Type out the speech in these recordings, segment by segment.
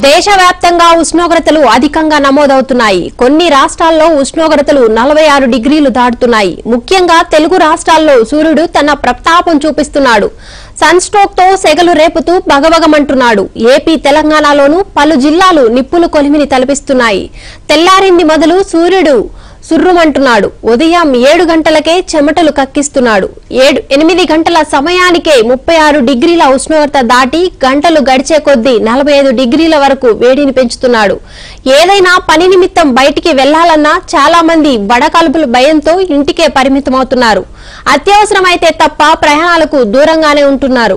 దేశవ్యాప్తంగా ఉష్ణోగ్రతలు అధికంగా నమోదవుతున్నాయి కొన్ని రాష్ట్రాల్లో ఉష్ణోగ్రతలు నలభై ఆరు డిగ్రీలు దాటుతున్నాయి ముఖ్యంగా తెలుగు రాష్ట్రాల్లో సూర్యుడు తన ప్రతాపం చూపిస్తున్నాడు సన్ స్ట్రోక్ తో సెగలు రేపుతూ బగబగమంటున్నాడు ఏపీ తెలంగాణలోనూ పలు జిల్లాలు నిప్పులు కొలిమిని తలపిస్తున్నాయి తెల్లారింది మొదలు సూర్యుడు సుర్రుమంటున్నాడు ఉదయం ఏడు గంటలకే చెమటలు కక్కిస్తున్నాడు ఏడు ఎనిమిది గంటల సమయానికే ముప్పై ఆరు డిగ్రీల ఉష్ణోగ్రత దాటి గంటలు గడిచే కొద్దీ నలభై ఐదు డిగ్రీల వరకు వేడిని పెంచుతున్నాడు ఏదైనా పని నిమిత్తం బయటికి వెళ్లాలన్నా చాలా మంది వడకలుపుల భయంతో ఇంటికే పరిమితమవుతున్నారు అత్యవసరమైతే తప్ప ప్రయాణాలకు దూరంగానే ఉంటున్నారు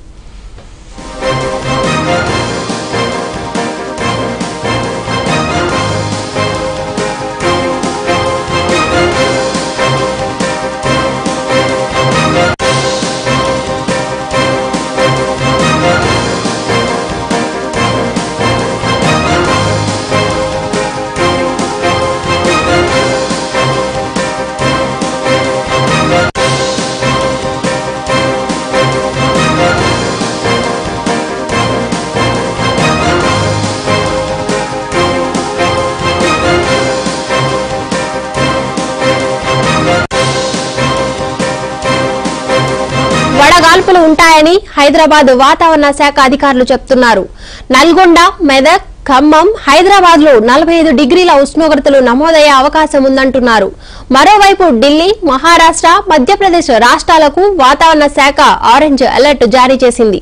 వడగాల్పులు ఉంటాయని హైదరాబాద్ వాతావరణ శాఖ అధికారులు చెప్తున్నారు నల్గొండ మెదక్ ఖమ్మం హైదరాబాద్ లో నలభై ఐదు డిగ్రీల ఉష్ణోగ్రతలు నమోదయ్యే అవకాశం ఉందంటున్నారు మరోవైపు ఢిల్లీ మహారాష్ట్ర మధ్యప్రదేశ్ రాష్ట్రాలకు వాతావరణ శాఖ ఆరెంజ్ అలర్ట్ జారీ చేసింది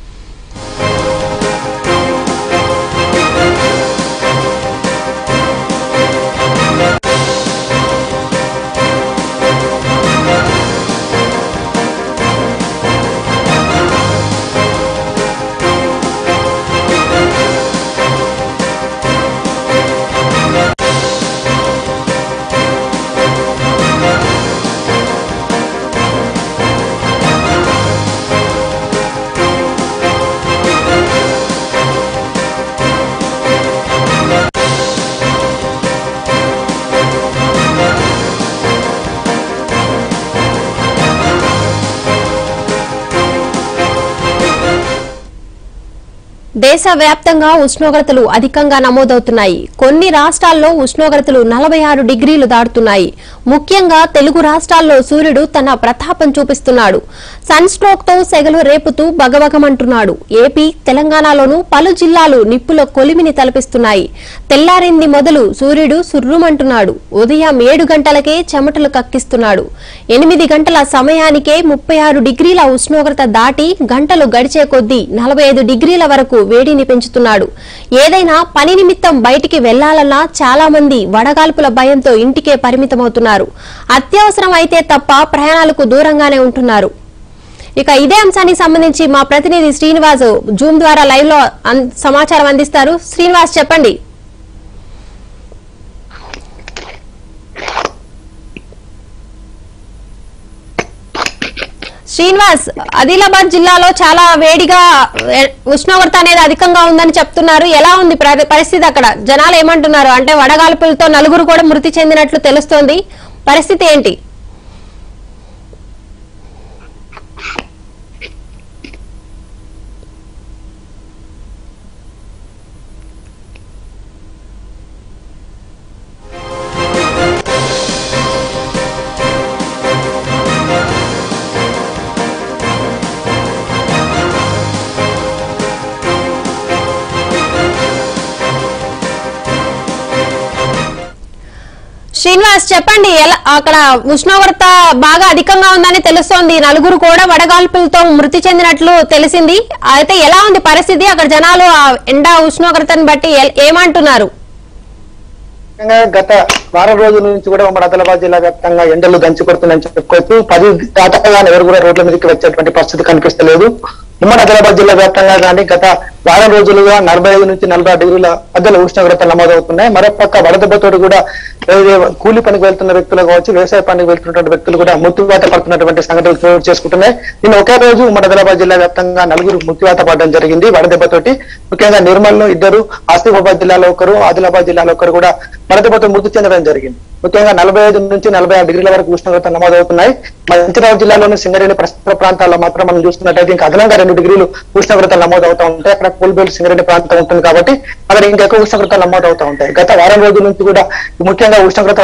దేశవ్యాప్తంగా ఉష్ణోగ్రతలు అధికంగా నమోదవుతున్నాయి కొన్ని రాష్ట్రాల్లో ఉష్ణోగ్రతలు నలభై ఆరు డిగ్రీలు దాటుతున్నాయి ముఖ్యంగా తెలుగు రాష్ట్రాల్లో సూర్యుడు తన ప్రతాపం చూపిస్తున్నాడు సన్ స్ట్రోక్ తో సెగలు రేపుతూ బగబగమంటున్నాడు ఏపీ తెలంగాణలోనూ పలు జిల్లాలు నిప్పుల కొలిమిని తలపిస్తున్నాయి తెల్లారింది మొదలు సూర్యుడు సుర్రుమంటున్నాడు ఉదయం ఏడు గంటలకే చెమటలు కక్కిస్తున్నాడు ఎనిమిది గంటల సమయానికే ముప్పై ఆరు డిగ్రీల ఉష్ణోగ్రత దాటి గంటలు గడిచే కొద్దీ నలభై ఐదు డిగ్రీల వరకు వేడిని పెంచుతున్నాడు ఏదైనా పని నిమిత్తం బయటికి వెళ్లాలన్నా చాలా మంది వడగాల్పుల భయంతో ఇంటికే పరిమితమవుతున్నారు అత్యవసరం అయితే తప్ప ప్రయాణాలకు దూరంగానే ఉంటున్నారు ఇక ఇదే అంశానికి సంబంధించి మా ప్రతినిధి శ్రీనివాస్ జూమ్ ద్వారా లైవ్ లో అన్- సమాచారం అందిస్తారు శ్రీనివాస్ చెప్పండి శ్రీనివాస్ ఆదిలాబాద్ జిల్లాలో చాలా వేడిగా ఎ, ఉష్ణోగ్రత అనేది అధికంగా ఉందని చెప్తున్నారు ఎలా ఉంది ప్ర- పరిస్థితి అక్కడ జనాలు ఏమంటున్నారు అంటే వడగాల్పులతో నలుగురు కూడా మృతి చెందినట్లు తెలుస్తోంది పరిస్థితి ఏంటి శ్రీనివాస్ చెప్పండి ఎలా అక్కడ ఉష్ణోగ్రత బాగా అధికంగా ఉందని తెలుస్తోంది నలుగురు కూడా వడగాల్పులతో మృతి చెందినట్లు తెలిసింది అయితే ఎలా ఉంది పరిస్థితి అక్కడ జనాలు ఆ ఎండ ఉష్ణోగ్రతను బట్టి ఎ- ఏమంటున్నారు ముఖ్యంగా గత వారం రోజుల నుంచి కూడా ఉమ్మడి ఆదిలాబాద్ జిల్లా వ్యాప్తంగా ఎండలు దంచి కొడుతున్నాయని చెప్పుకోవచ్చు పది దాటగా ఎవరు కూడా రోడ్ల మీదకి వచ్చేటువంటి పరిస్థితి కనిపిస్తలేదు ఉమ్మడి ఆదిలాబాద్ జిల్లా వ్యాప్తంగా కానీ గత వారం రోజులుగా నలభై ఐదు నుంచి నలభై ఆరు డిగ్రీల మధ్యలో ఉష్ణోగ్రతలు నమోదవుతున్నాయి మరోపక్క వడదెబ్బతోటి కూడా ఏదైతే కూలి పనికి వెళ్తున్న వ్యక్తులు కావచ్చు వ్యవసాయ పనికి వెళ్తున్నటువంటి వ్యక్తులు కూడా మృత్యువాత పడుతున్నటువంటి సంఘటనలు చోటు చేసుకుంటున్నాయి నిన్న ఒకే రోజు ఉమ్మడి ఆదిలాబాద్ జిల్లా వ్యాప్తంగా నలుగురు మృత్యువాత పడడం జరిగింది వడదెబ్బతోటి ముఖ్యంగా నిర్మల్లో ఇద్దరు ఆసిఫాబాద్ జిల్లాలో ఒకరు ఆదిలాబాద్ జిల్లాలో ఒకరు కూడా వడదెబ్బతో మృతి చెందడం జరిగింది ముఖ్యంగా నలభై ఐదు నుంచి నలభై ఆరు డిగ్రీల వరకు ఉష్ణోగ్రత నమోదవుతున్నాయి మంచిర్యాల జిల్లాలోని సింగరేణి పరిసర ప్రాంతాల్లో మాత్రం మనం చూస్తున్నట్టయితే ఇంకా అదనంగా రెండు డిగ్రీలు ఉష్ణోగ్రత నమోదవుతూ ఉంటాయి అక్కడ కోల్బేల్ సింగరేణి ప్రాంతం ఉంటుంది కాబట్టి అక్కడ ఇంకా ఎక్కువ ఉష్ణోగ్రత నమోదవుతూ ఉంటాయి గత వారం రోజుల నుంచి కూడా ముఖ్యంగా ఉష్ణోగ్రత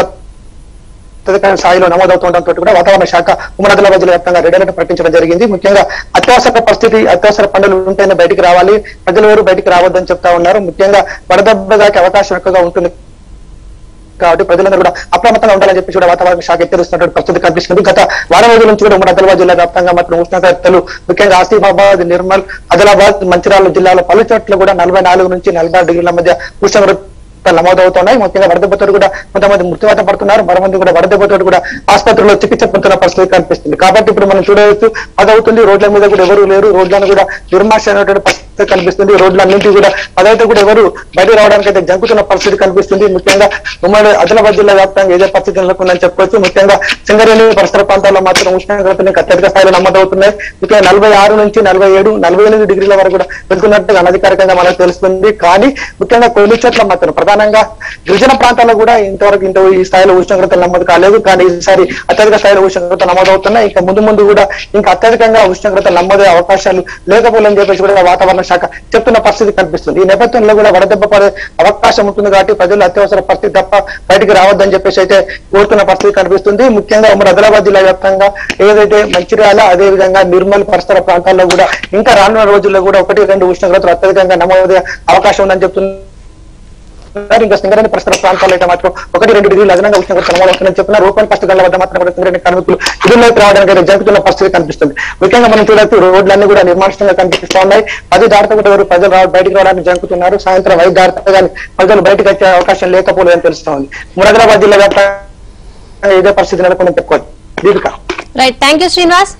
అత్యధిక స్థాయిలో నమోదవుతుండటంతో కూడా వాతావరణ శాఖ ఉమ్మడి ఆదిలాబాద్ జిల్లా వ్యాప్తంగా రెడ్ అలర్ట్ ప్రకటించడం జరిగింది ముఖ్యంగా అత్యవసర పరిస్థితి అత్యవసర పనులు ఉంటేనే బయటికి రావాలి ప్రజలు ఎవరు బయటికి రావద్దని చెప్తా ఉన్నారు ముఖ్యంగా వడదెబ్బ దాకే అవకాశం ఎక్కువగా ఉంటుంది కాబట్టి ప్రజలందరూ కూడా అప్రమత్తంగా ఉండాలని చెప్పి కూడా వాతావరణ శాఖ హెచ్చరిస్తున్నటువంటి పరిస్థితి కనిపిస్తుంది గత వారం రోజుల నుంచి కూడా ఉమ్మడి ఆదిలాబాద్ జిల్లా వ్యాప్తంగా మాత్రం ఉష్ణోగ్రతలు ముఖ్యంగా ఆసిఫాబాద్ నిర్మల్ ఆదిలాబాద్ మంచిర్యాల జిల్లాలో పలు చోట్ల కూడా నలభై నాలుగు నుంచి నలభై ఆరు డిగ్రీల మధ్య ఉష్ణోగ్రత నమోదవుతున్నాయి ముఖ్యంగా వడదెబ్బతో కూడా కొంతమంది మృత్యువాత పడుతున్నారు మరమంది కూడా వడదెబ్బతో కూడా ఆసుపత్రిలో చికిత్స పొందుతున్న పరిస్థితి కనిపిస్తుంది కాబట్టి ఇప్పుడు మనం చూడవచ్చు అదవుతుంది రోడ్ల మీద కూడా ఎవరు లేరు రోడ్లను కూడా నిర్మాష అనేటువంటి పరిస్థితి కనిపిస్తుంది రోడ్లన్నింటి కూడా అదైతే కూడా ఎవరు బయట రావడానికి అయితే జంకుతున్న పరిస్థితి కనిపిస్తుంది ముఖ్యంగా ఉమ్మడి ఆదిలాబాద్ జిల్లా వ్యాప్తంగా ఏదే పరిస్థితి నెలకొందని చెప్పుకోవచ్చు ముఖ్యంగా సింగరేణి పరిసర ప్రాంతాల్లో మాత్రం ఉష్ణోగ్రతలు ఇంకా అత్యధిక స్థాయిలో నమోదవుతున్నాయి ముఖ్యంగా నలభై ఆరు నుంచి నలభై ఏడు నలభై ఎనిమిది డిగ్రీల వరకు కూడా వెళ్తున్నట్టుగా అనధికారికంగా మనకు తెలుస్తుంది కానీ ముఖ్యంగా కొన్ని చోట్ల మాత్రం ప్రధానంగా గిరిజన ప్రాంతాల్లో కూడా ఇంతవరకు ఇంత ఈ స్థాయిలో ఉష్ణోగ్రతలు నమోదు కాలేదు కానీ ఈసారి అత్యధిక స్థాయిలో ఉష్ణోగ్రత నమోదవుతున్నాయి ఇంకా ముందు ముందు కూడా ఇంకా అత్యధికంగా ఉష్ణోగ్రత నమోదే అవకాశాలు లేకపోలేని చెప్పేసి కూడా వాతావరణ శాఖ చెప్తున్న పరిస్థితి కనిపిస్తుంది ఈ నేపథ్యంలో కూడా వడదెబ్బ పడే అవకాశం ఉంటుంది కాబట్టి ప్రజలు అత్యవసర పరిస్థితి తప్ప బయటికి రావద్దని చెప్పేసి అయితే కోరుతున్న పరిస్థితి కనిపిస్తుంది ముఖ్యంగా ఉమ్మడి ఆదిలాబాద్ జిల్లా వ్యాప్తంగా ఏదైతే మంచిర్యాల అదే విధంగా నిర్మల్ పరిసర ప్రాంతాల్లో కూడా ఇంకా రానున్న రోజుల్లో కూడా ఒకటి రెండు ఉష్ణోగ్రతలు అత్యధికంగా నమోదే అవకాశం ఉందని చెప్తున్నారు ఇంకా సింగరేణి పరిసర ప్రాంతాల్లో అయితే మాత్రం ఒకటి రెండు డిగ్రీలు అదనంగా ఉష్ణోగ్రత నమోదవుతుందని చెప్పిన రూపాయల ఫస్ట్ గంటల వద్ద మాత్రం కూడా సింగరేణి కార్మికులు ఇరులోకి రావడానికి అయితే జరుగుతున్న పరిస్థితి కనిపిస్తుంది ముఖ్యంగా మనం చూడొచ్చు రోడ్లన్నీ కూడా నిర్మానుషంగా కనిపిస్తూ ఉన్నాయి పది దాటితో కూడా ఎవరు ప్రజలు రా- బయటికి రావడానికి జంకుతున్నారు సాయంత్రం ఐదు దాటితే కానీ ప్రజలు బయటకు వచ్చే అవకాశం లేకపోలేదని తెలుస్తా ఉంది మురదాబాద్ జిల్లా వ్యాప్తంగా ఇదే పరిస్థితి నెలకొని చెప్పుకోవచ్చు Deepika right thank you Srinivas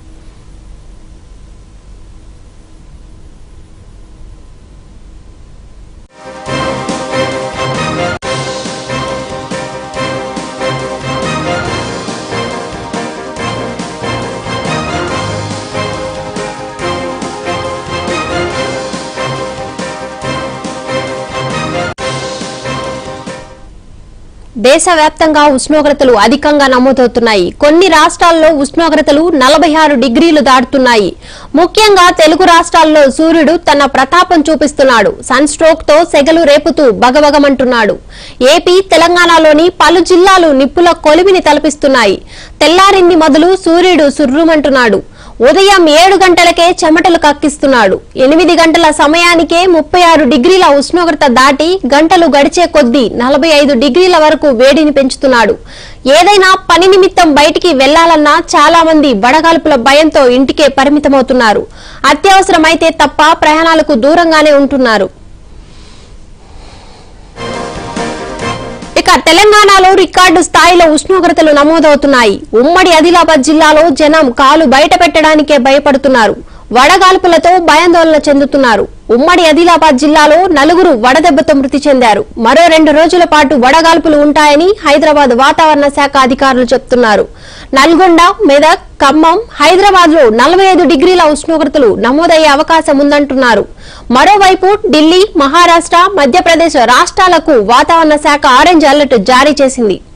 దేశవ్యాప్తంగా ఉష్ణోగ్రతలు అధికంగా నమోదవుతున్నాయి కొన్ని రాష్ట్రాల్లో ఉష్ణోగ్రతలు నలభై ఆరు డిగ్రీలు దాటుతున్నాయి ముఖ్యంగా తెలుగు రాష్ట్రాల్లో సూర్యుడు తన ప్రతాపం చూపిస్తున్నాడు సన్ స్ట్రోక్ తో సెగలు రేపుతూ బగబగమంటున్నాడు ఏపీ తెలంగాణలోని పలు జిల్లాలు నిప్పుల కొలిమిని తలపిస్తున్నాయి తెల్లారింది మొదలు సూర్యుడు సుర్రుమంటున్నాడు ఉదయం ఏడు గంటలకే చెమటలు కక్కిస్తున్నాడు ఎనిమిది గంటల సమయానికే ముప్పై ఆరు డిగ్రీల ఉష్ణోగ్రత దాటి గంటలు గడిచే కొద్దీ నలభై ఐదు డిగ్రీల వరకు వేడిని పెంచుతున్నాడు ఏదైనా పని నిమిత్తం బయటికి వెళ్లాలన్నా చాలా మంది వడగాల్పుల భయంతో ఇంటికే పరిమితమవుతున్నారు అత్యవసరమైతే తప్ప ప్రయాణాలకు దూరంగానే ఉంటున్నారు ఇక తెలంగాణలో రికార్డు స్థాయిలో ఉష్ణోగ్రతలు నమోదవుతున్నాయి ఉమ్మడి ఆదిలాబాద్ జిల్లాలో జనం కాలు బయట పెట్టడానికే భయపడుతున్నారు వడగాల్పులతో భయాందోళన చెందుతున్నారు ఉమ్మడి ఆదిలాబాద్ జిల్లాలో నలుగురు వడదెబ్బతో మృతి చెందారు మరో రెండు రోజుల పాటు వడగాల్పులు ఉంటాయని హైదరాబాద్ వాతావరణ శాఖ అధికారులు చెప్తున్నారు నల్గొండ మెదక్ ఖమ్మం హైదరాబాద్ లో నలభై ఐదు డిగ్రీల ఉష్ణోగ్రతలు నమోదయ్యే అవకాశం ఉందంటున్నారు మరోవైపు ఢిల్లీ మహారాష్ట్ర మధ్యప్రదేశ్ రాష్ట్రాలకు వాతావరణ శాఖ ఆరెంజ్ అలర్ట్ జారీ చేసింది